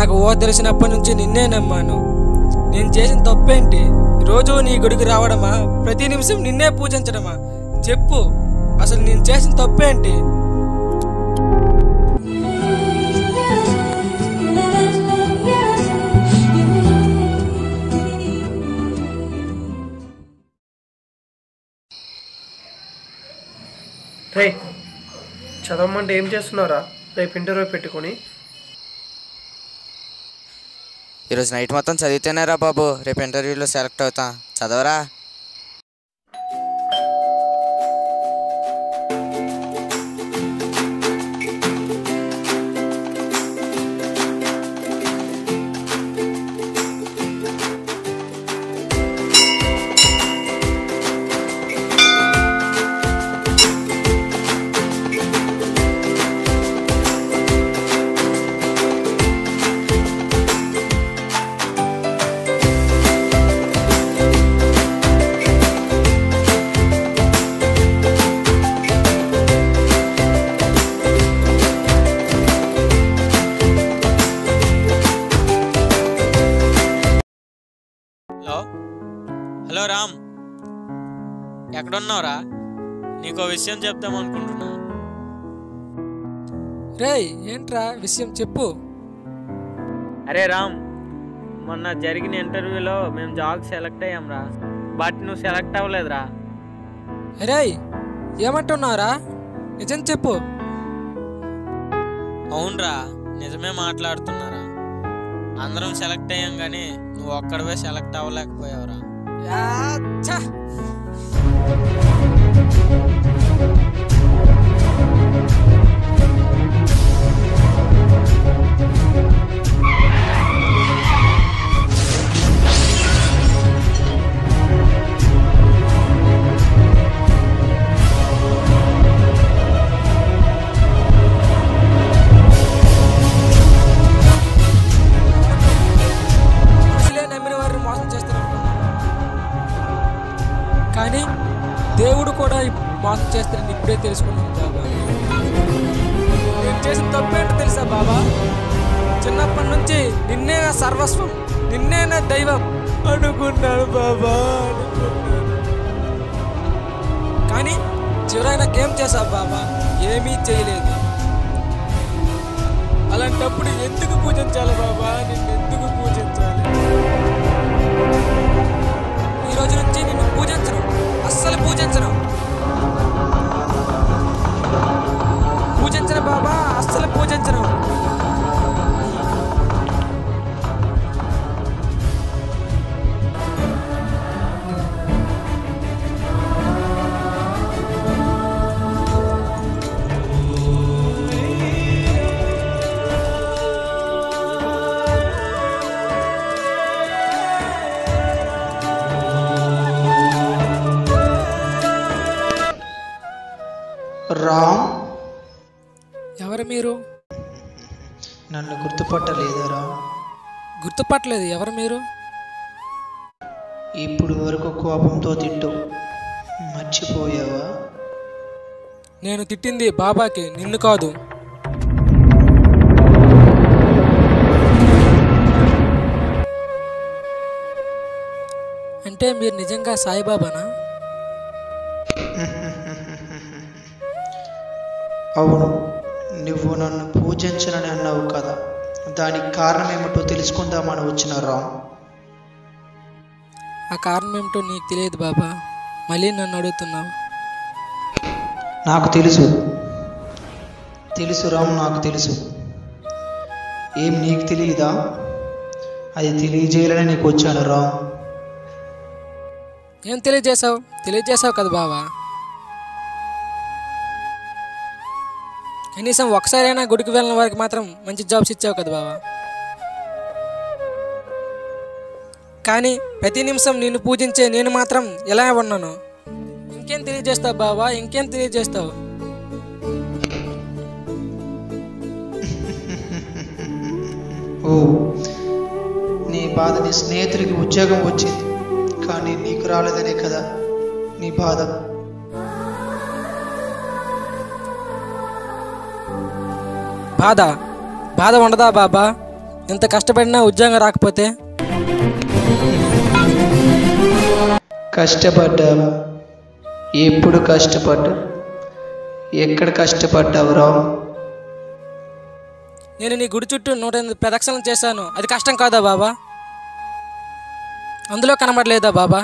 నాకు ఊహ తెలిసినప్పటి నుంచి నిన్నే నమ్మాను నేను చేసిన తప్పేంటి రోజు నీ గుడికి రావడమా ప్రతి నిమిషం నిన్నే పూజించడమా చెప్పు అసలు నేను చేసిన తప్పేంటి రే చదవమంటే ఏం చేస్తున్నారా రేపు ఇంటర్వ్యూ పెట్టుకొని ఈరోజు నైట్ మొత్తం చదివితేనేరా బాబు రేపు ఇంటర్వ్యూలో సెలెక్ట్ అవుతా చదవరా హలో హలో రామ్ ఎక్కడున్నావురా నీకో విషయం చెప్దాం అనుకుంటున్నా రేయ్ ఏంట్రా విషయం చెప్పు అరే రామ్ మొన్న జరిగిన ఇంటర్వ్యూలో మేము జాబ్ సెలెక్ట్ అయ్యాం రా బట్ నువ్వు సెలెక్ట్ అవ్వలేదురా రేయ్ ఏమంటున్నావురా నిజం చెప్పు అవునరా నిజమే మాట్లాడుతున్నారా అందరం సెలెక్ట్ అయ్యాం కానీ నువ్వు ఒక్కడవే సెలెక్ట్ అవ్వలేకపోయావురా యాచ్చా. మనుషులే నమ్మిన వారిని మోసం చేస్తారు కానీ దేవుడు కూడా ఈ మోసం చేస్తారని ఇప్పుడే తెలుసుకున్నాను బాబా నేను చేసిన తప్పేంటో తెలుసా బాబా చిన్నప్పటి నుంచి నిన్నే నా సర్వస్వం నిన్నే నా దైవం అనుకున్నాను బాబా అనుకున్నాను కానీ చివరైన నాకేం చేశావు బాబా ఏమీ చేయలేదు అలాంటప్పుడు ఎందుకు పూజించాలి బాబా నిన్ను ఎందుకు పూజించాలి ఈ రోజు నుంచి నిన్ను పూజించను అస్సలు పూజించను పూజించను బాబా అస్సలు పూజించను రామ్ ఎవరు మీరు నన్ను గుర్తుపట్టలేదురా గుర్తుపట్టలేదు ఎవరు మీరు ఇప్పుడు వరకు కోపంతో తిట్టు మర్చిపోయావా నేను తిట్టింది బాబాకి నిన్ను కాదు అంటే మీరు నిజంగా సాయిబాబానా అవును నువ్వు నన్ను పూజించనని అన్నావు కదా దానికి కారణం ఏమిటో తెలుసుకుందామని వచ్చిన రామ్ ఆ కారణం ఏమిటో నీకు తెలియదు బాబా మళ్ళీ నన్ను అడుగుతున్నావు నాకు తెలుసు తెలుసు రామ్ నాకు తెలుసు ఏం నీకు తెలియదా అది తెలియజేయాలని నీకు వచ్చాను రామ్ ఏం తెలియజేశావు తెలియజేశావు కదా బావా కనీసం ఒకసారైనా గుడికి వెళ్ళిన వారికి మాత్రం మంచి జాబ్స్ ఇచ్చావు కదా బావా కానీ ప్రతి నిమిషం నిన్ను పూజించే నేను మాత్రం ఎలా ఉన్నాను ఇంకేం తెలియజేస్తావు బావా ఇంకేం తెలియజేస్తావు ఓ నీ బాధ నీ స్నేహితుడికి ఉద్యోగం వచ్చింది కానీ నీకు రాలేదనే కదా నీ బాధ బాధ బాధ ఉండదా బాబా ఇంత కష్టపడినా ఉద్యోగం రాకపోతే కష్టపడ్డావు ఎప్పుడు కష్టపడ్డావు ఎక్కడ కష్టపడ్డావు రావు నేను నీ గుడి చుట్టూ నూట ఎనిమిది ప్రదక్షిణలు చేశాను అది కష్టం కాదా బాబా అందులో కనబడలేదా బాబా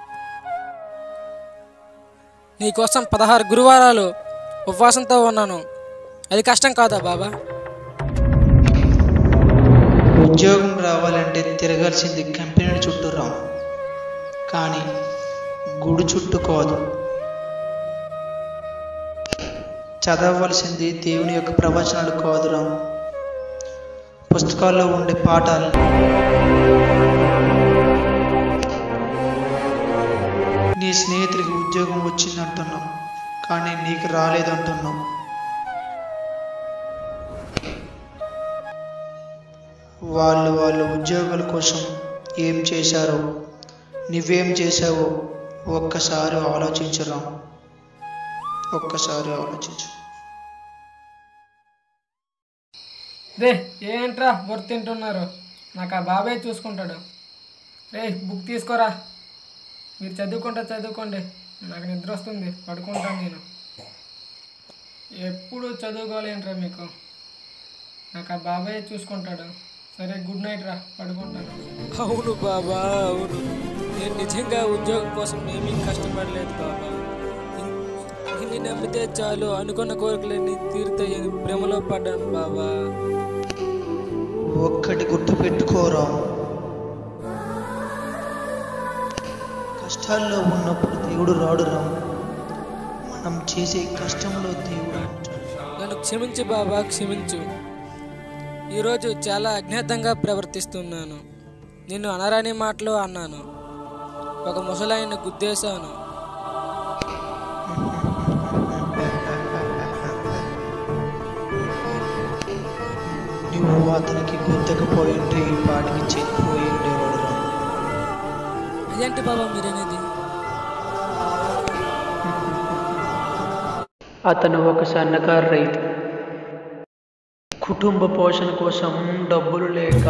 నీకోసం పదహారు గురువారాలు ఉపవాసంతో ఉన్నాను అది కష్టం కాదా బాబా ఉద్యోగం రావాలంటే తిరగాల్సింది కంపెనీ చుట్టూ రావు కానీ గుడి చుట్టూ కాదు చదవవలసింది దేవుని యొక్క ప్రవచనాలు కాదు రాము పుస్తకాల్లో ఉండే పాఠాలు నీ స్నేహితుడికి ఉద్యోగం వచ్చిందంటున్నావు కానీ నీకు రాలేదంటున్నావు వాళ్ళు వాళ్ళ ఉద్యోగాల కోసం ఏం చేశారో నువ్వేం చేశావో ఒక్కసారి ఆలోచించరా ఒక్కసారి ఆలోచించు రే ఏంట్రా బొర్ర తింటున్నారు నాకు ఆ బాబాయ్ చూసుకుంటాడు రే బుక్ తీసుకోరా మీరు చదువుకుంటా చదువుకోండి నాకు నిద్ర వస్తుంది పడుకుంటాను నేను ఎప్పుడు చదువుకోవాలేంట్రా మీకు నాకు ఆ బాబాయ్ చూసుకుంటాడు సరే గుడ్ నైట్ రా పడుకుంటాను అవును బాబా అవును నేను నిజంగా ఉద్యోగం కోసం ఏమీ కష్టపడలేదు బాబా ఇన్ని నమ్మితే చాలు అనుకున్న కోరికలన్నీ తీరుతాయని భ్రమలో పడ్డాను బాబా ఒక్కటి గుర్తు పెట్టుకోరా కష్టాల్లో ఉన్నప్పుడు దేవుడు రాడు రా మనం చేసే కష్టంలో దేవుడు ఉంటాడు. నన్ను క్షమించు బాబా క్షమించు ఈరోజు చాలా అజ్ఞాతంగా ప్రవర్తిస్తున్నాను నిన్ను అనరాని మాటలు అన్నాను ఒక ముసలాయన్ని గుద్దేశాను నువ్వు అతనికి గుర్తకపోయి ఉంటే ఈ పాటికి చనిపోయి ఉండేవాడు రా అదేంటి బాబా మీరనేది అతను ఒక సన్నకారు రైతు కుటుంబ పోషణ కోసం డబ్బులు లేక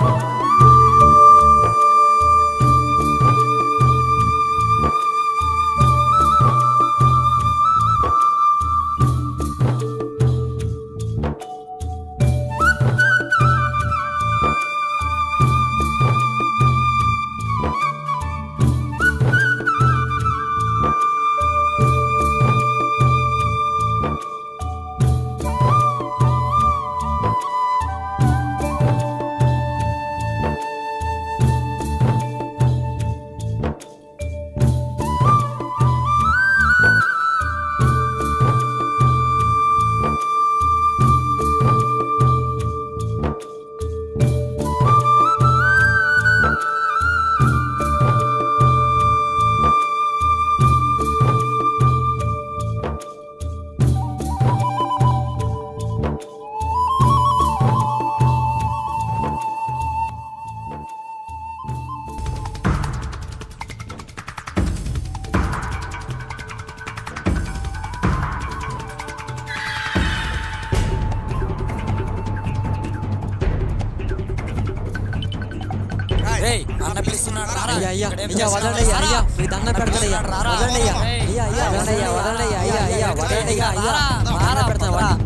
అన్న పిలుస్తున్నాడు అయ్యా అయ్యా అయ్యా వదలండి అయ్యా అయ్యా మీ దండం పెడతానయ్యా వదలండి అయ్యా అయ్యా అయ్యా వదలండి అయ్యా వదలండి అయ్యా అయ్యా అయ్యా వదలండి అయ్యా అయ్యా మీ దండం పెడతాను వదలండి.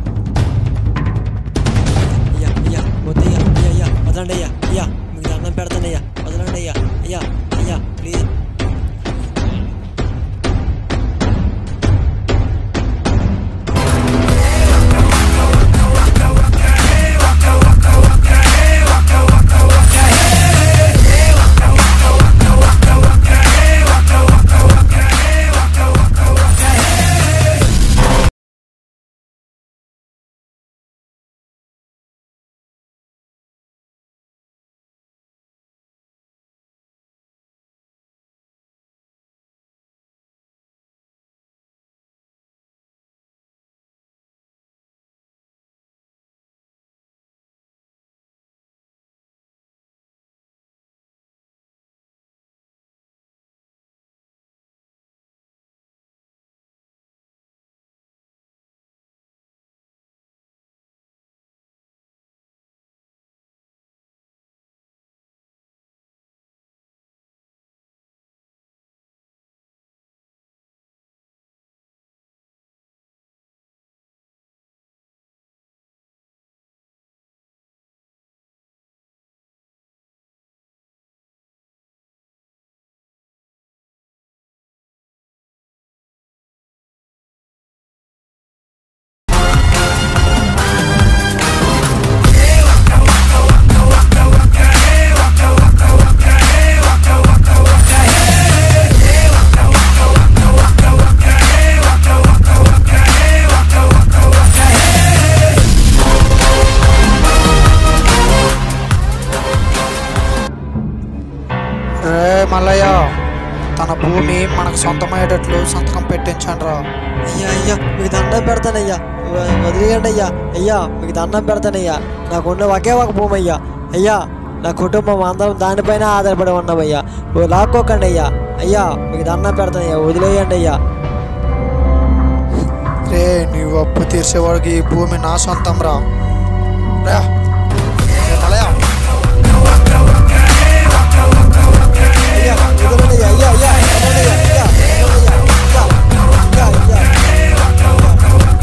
అయ్యా అయ్యా వద్దయ్యా అయ్యా అయ్యా వదలండి అయ్యా అయ్యా మీకు దండం పెడతానయ్యా వదలండి అయ్యా అయ్యా అయ్యా ప్లీజ్ నాకు సొంతమయ్యేటట్లు సంతకం పెట్టించండి రా అయ్యా అయ్యా మీకు దండం పెడతానయ్యా వ- వదిలేయండి అయ్యా అయ్యా మీకు దండం పెడతానయ్యా నాకున్న ఒకే ఒక భూమి అయ్యా అయ్యా నా కుటుంబం అందరం దానిపైన ఆధారపడి ఉన్నామయ్యా ఓ లాక్కోకండి అయ్యా అయ్యా మీకు దండం పెడతానయ్యా వదిలేయండి అయ్యా రే నీవు అప్పు తీర్చేవాడికి ఈ భూమి నా సొంతం రా రా రే మలయా. అయ్యా వదలండి అయ్యా అయ్యా అయ్యా వదలండి అయ్యా అయ్యా వదలండి అయ్యా అయ్యా అయ్యా అయ్యా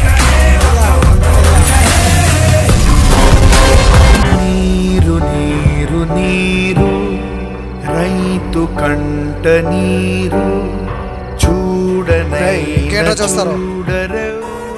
నీరు నీరు నీరు రైతు కంట నీరు చూడనై రేయ్, ఇంకేంట్రా చూస్తారు? చూడరెవ్వరు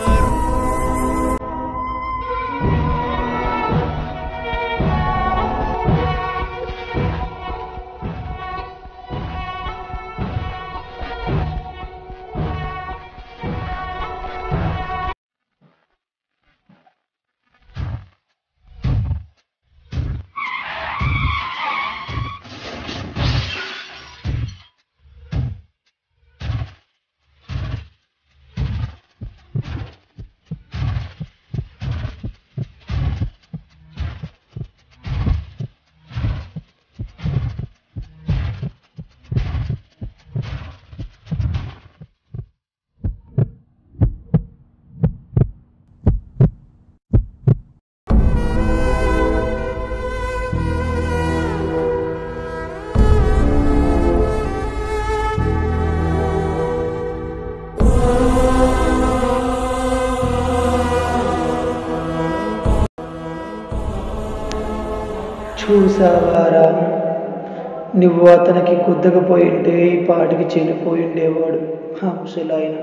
చూసావారా నువ్వు అతనికి కుద్దకపోయింటే ఈ పాటికి చనిపోయి ఉండేవాడు హంసలాయన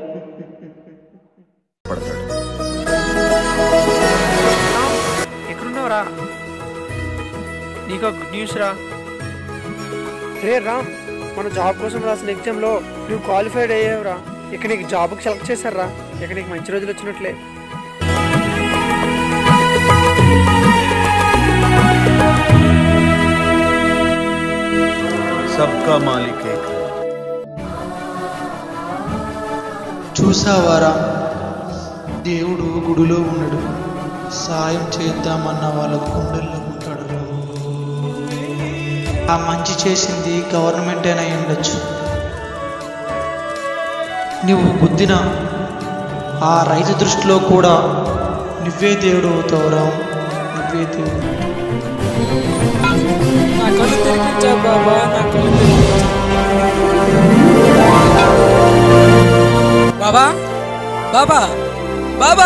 ఎక్కడున్నావురా నీకు గుడ్ న్యూస్ రా రే రామ్ మన జాబ్ కోసం రాసిన ఎగ్జామ్లో నువ్వు క్వాలిఫైడ్ అయ్యావురా ఇక నీకు జాబ్కి సెలెక్ట్ చేశారా ఇక నీకు మంచి రోజులు వచ్చినట్లే सबका मालिक एक है చూసావారా దేవుడు గుడిలో ఉండడు సాయం చేద్దామన్న వాళ్ళ గుండెల్లో ఉంటాడు రా. ఆ మంచి చేసింది గవర్నమెంట్ అయినా ఉండొచ్చు నువ్వు గుద్దిన ఆ రైతు దృష్టిలో కూడా నువ్వే దేవుడు అవుతావురా నువ్వే దేవుడు నా కళ్ళు తెరిపించా బాబా నా కళ్ళు తెరిపించా బాబా బాబా బాబా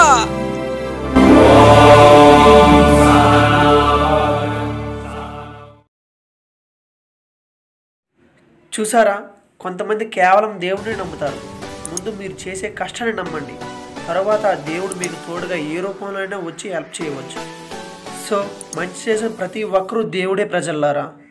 చూసారా కొంతమంది కేవలం దేవుడిని నమ్ముతారు ముందు మీరు చేసే కష్టాన్ని నమ్మండి తర్వాత ఆ దేవుడు మీకు తోడుగా ఏ రూపంలో అయినా వచ్చి హెల్ప్ చేయవచ్చు సో మంచి చేసిన ప్రతి ఒక్కరూ దేవుడే ప్రజల్లారా